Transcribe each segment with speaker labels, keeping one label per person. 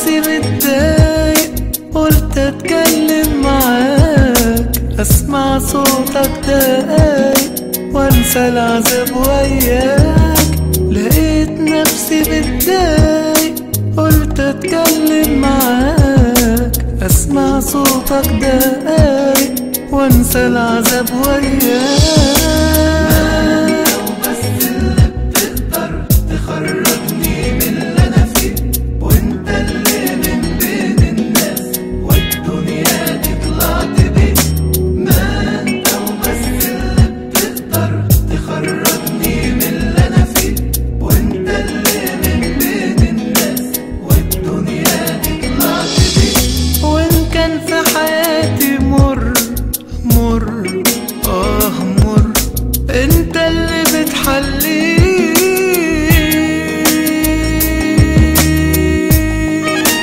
Speaker 1: نفسي متضايق قلت اتكلم معاك اسمع صوتك دقايق وانسى العذاب وياك لقيت نفسي متضايق قلت اتكلم معاك اسمع صوتك دقايق وانسى العذاب وياك
Speaker 2: بس اللي بتقدر تخرجني من اللي انا فيه وانت اللي من بين الناس والدنيا دي طلعت بيه ما انت وبس اللي بتقدر تخرجني من اللي انا فيه وانت اللي من بين الناس والدنيا دي طلعت بيه
Speaker 1: وإن كان في حياتي مر مر آه مر أنت اللي بتحليه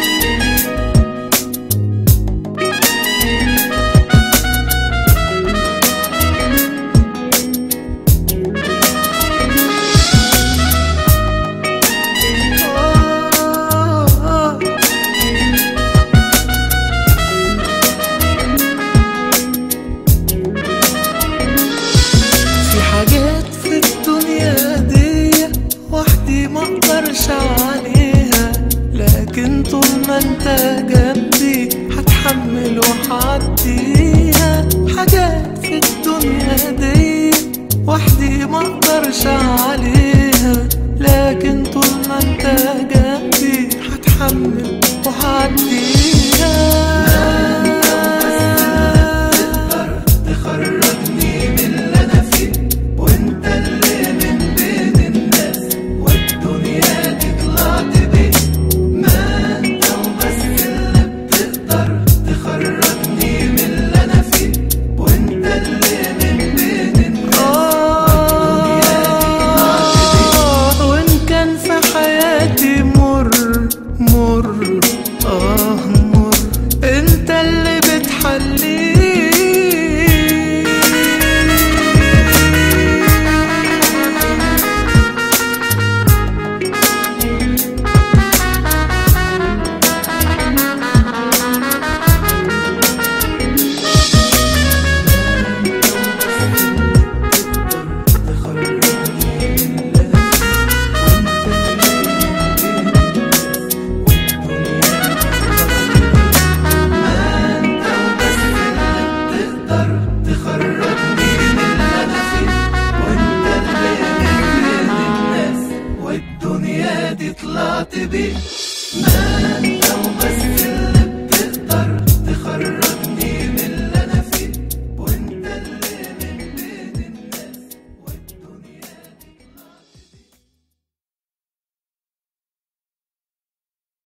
Speaker 1: آه آه في حاجات في الدنيا دي وحدي ما اقدرش عليها لكن طول ما انت جنبي هتحمل وهعديها حاجات في الدنيا دي وحدي ما اقدرش عليها لكن طول ما انت جنبي هتحمل وهعديها